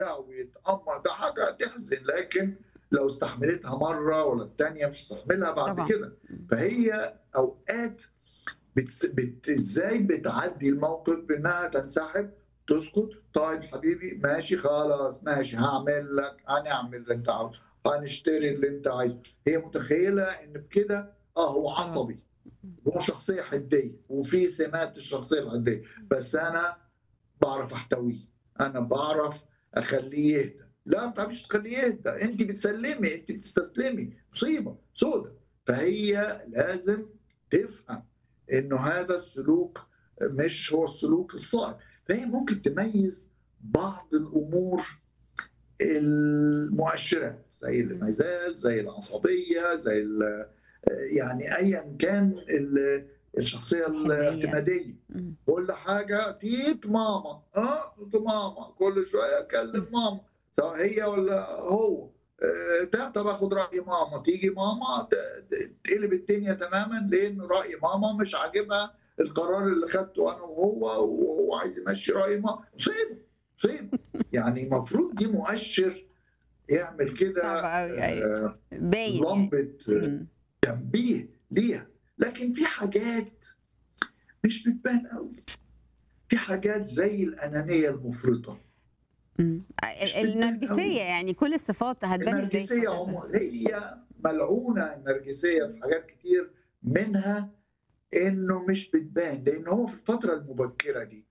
ويتأمر ده حاجة تحزن لكن لو استحملتها مرة ولا التانية مش هتستحملها بعد طبعا. كده فهي أوقات بت... بت... ازاي بتعدي الموقف بانها تنسحب تسكت طيب حبيبي ماشي خلاص ماشي هعمل لك هنعمل اللي انت عاوزه هنشتري اللي انت عايزه هي متخيله ان بكده اه هو عصبي هو شخصيه حديه وفي سمات الشخصيه الحديه بس انا بعرف احتويه انا بعرف اخليه يهدى لا ما تعرفيش تخليه يهدى انت بتسلمي انت بتستسلمي مصيبه سودة فهي لازم تفهم انه هذا السلوك مش هو السلوك الصائب فهي ممكن تميز بعض الامور المؤشرات زي الانعزال زي العصبيه زي ال- يعني ايا كان ال- الشخصيه الاعتماديه مم. كل حاجه تيت ماما اه تيت ماما كل شويه اكلم ماما سواء هي ولا هو آه، ده طب اخد راي ماما تيجي ماما ت- ت- تقلب الدنيا تماما لان راي ماما مش عاجبها القرار اللي خدته انا وهو وهو عايز يمشي راي ماما مصيبه مصيبه يعني المفروض دي مؤشر يعمل كده صعب قوي ايوه آه، باين يعني. لمبه مم. تنبيه ليها لكن في حاجات مش بتبان قوي في حاجات زي الانانيه المفرطه مم. مش بتبان النرجسيه قوي. يعني كل الصفات هتبان ازاي النرجسيه حضرتك؟ عمو- هي ملعونه النرجسيه في حاجات كتير منها انه مش بتبان لان هو في الفتره المبكره دي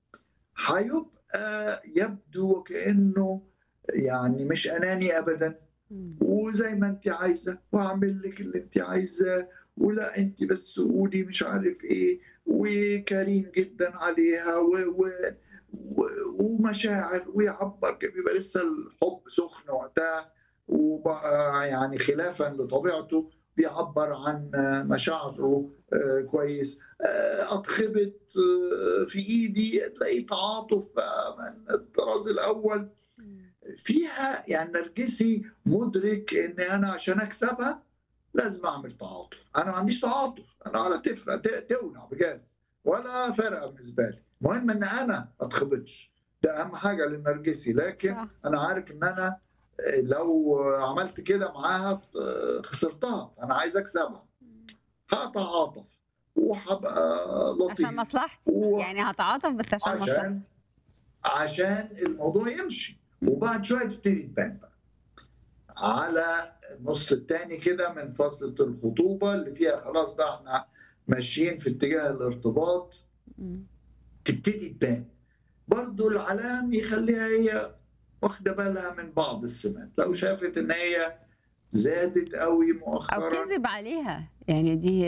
هيبقى يبدو وكانه يعني مش اناني ابدا مم. وزي ما انت عايزه واعمل لك اللي انت عايزاه ولا انت بس قولي مش عارف ايه وكريم جدا عليها و و و ومشاعر ويعبر كان بيبقى لسه الحب سخن وقتها وبقى يعني خلافا لطبيعته بيعبر عن مشاعره آه، كويس آه، اتخبط آه، في ايدي تلاقي تعاطف بقى من الطراز الاول فيها يعني نرجسي مدرك ان انا عشان اكسبها لازم اعمل تعاطف انا ما عنديش تعاطف انا ولا تفرق ت- تولع بجاز ولا فارقه بالنسبه لي المهم ان انا ما اتخبطش ده اهم حاجه للنرجسي لكن صح. انا عارف ان انا آه، لو عملت كده معاها آه، خسرتها انا عايز اكسبها هتعاطف وهبقى لطيف عشان مصلحتي و- يعني هتعاطف بس عشان عشان مصلحتي عشان الموضوع يمشي وبعد شويه تبتدي تبان بقى على النص الثاني كده من فتره الخطوبه اللي فيها خلاص بقى احنا ماشيين في اتجاه الارتباط مم. تبتدي تبان برضو العلام يخليها هي واخده بالها من بعض السمات لو شافت ان هي زادت قوي او مؤخرا كذب عليها يعني دي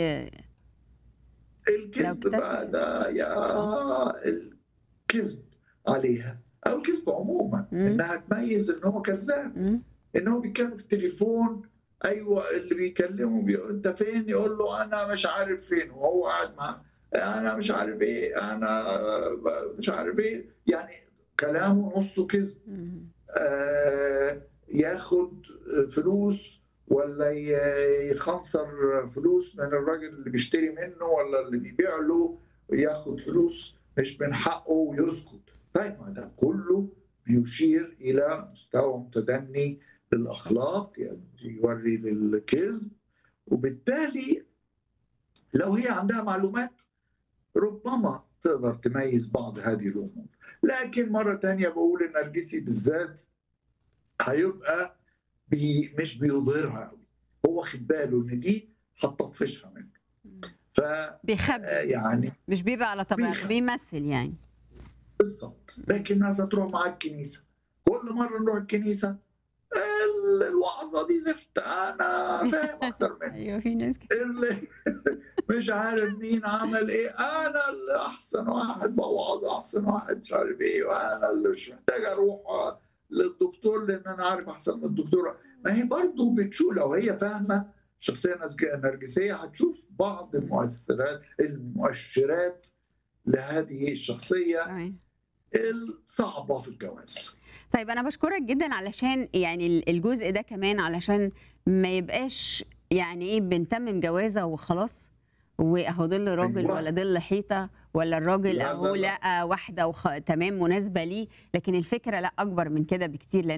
الكذب لو بقى اكتشفت. ده يا الكذب عليها او الكذب عموما مم. انها تميز ان هو كذاب مم. ان هو بيتكلم في التليفون ايوه اللي بيكلمه بيقول انت فين يقول له انا مش عارف فين وهو قاعد معاه انا مش عارف ايه انا مش عارف ايه يعني كلامه نصه كذب مم. آه، ياخد فلوس ولا ي- يخنصر فلوس من الراجل اللي بيشتري منه ولا اللي بيبيع له ياخد فلوس مش من حقه ويسكت طيب ما ده كله بيشير الى مستوى متدني للاخلاق يعني يوري للكذب وبالتالي لو هي عندها معلومات ربما تقدر تميز بعض هذه الامور لكن مره تانية بقول النرجسي بالذات هيبقى بي مش بيظهرها قوي هو واخد باله ان دي هتطفشها منه ف بيخبي يعني مش بيبقى على طبيعته بيخبي. بيمثل يعني بالظبط لكن عايزه تروح معاك الكنيسه كل مره نروح الكنيسه ال- الوعظه دي زفت انا فاهم اكتر منك ايوه في ناس كده اللي مش عارف مين عمل ايه انا اللي احسن واحد بوعظ احسن واحد مش عارف ايه وانا اللي مش محتاج اروح للدكتور لان انا عارف احسن من الدكتور ما هي برضه بتشوف لو هي فاهمه شخصيه نسج- نرجسيه هتشوف بعض المؤثرات المؤشرات لهذه الشخصيه تمام. الصعبه في الجواز طيب انا بشكرك جدا علشان يعني الجزء ده كمان علشان ما يبقاش يعني ايه بنتمم جوازه وخلاص واهو ظل راجل أيوة. ولا ظل حيطه ولا الراجل لا، اهو لا، لا. لقى واحده وخ... تمام مناسبه ليه لكن الفكره لا اكبر من كده بكتير لان